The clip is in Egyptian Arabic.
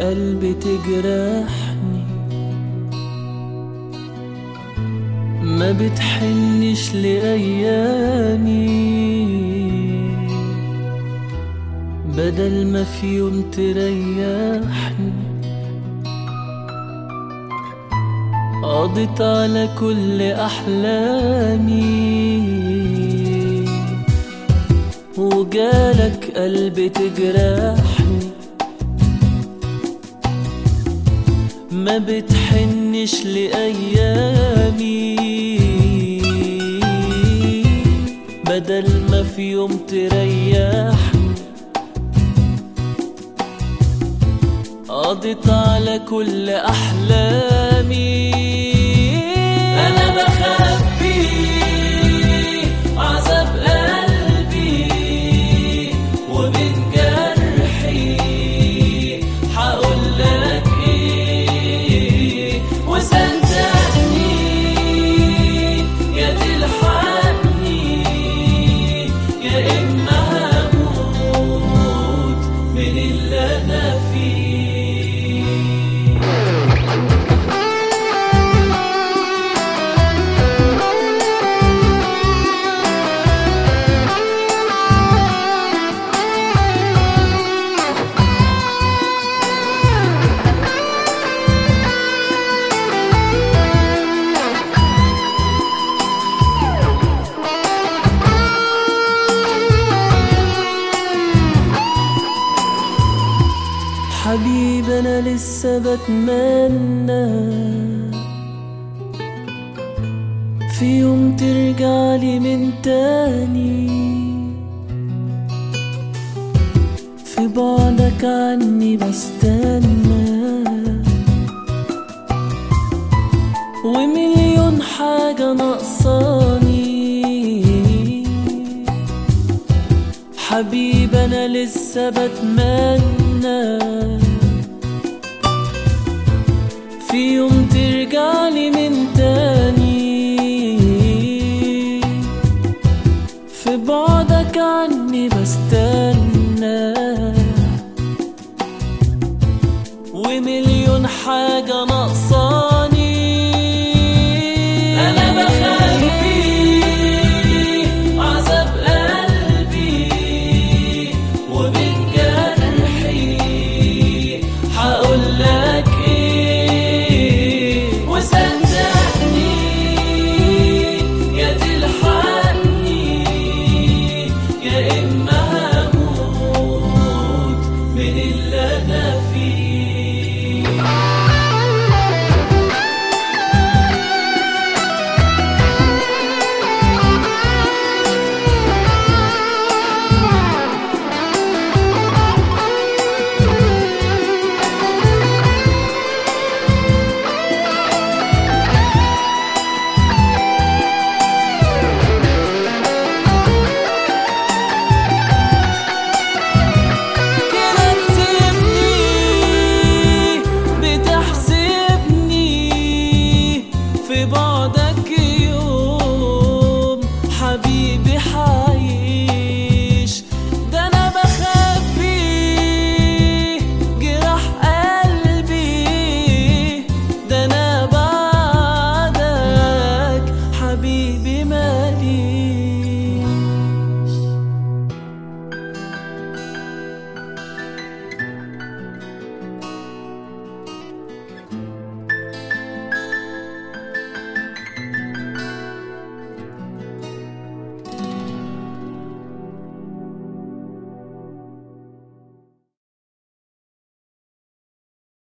قلبي تجرحني ما بتحنش لأيامي بدل ما في يوم تريحني قضيت على كل أحلامي وجالك قلبي تجرحني ما بتحنش لأيامي بدل ما في يوم تريحني قضيت على كل أحلامي أنا بخبي عذاب قلبي ومن جرحي هقول لك إيه وصدقني يا تلحقني يا إما هموت من اللي أنا فيه حبيب انا لسه بتمنى في يوم ترجع لي من تاني في بعدك عني بستنى ومليون حاجة ناقصاني حبيب انا لسه بتمنى في يوم ترجع لي من تاني في بعدك عني بستنى ومليون حاجة ناقصاني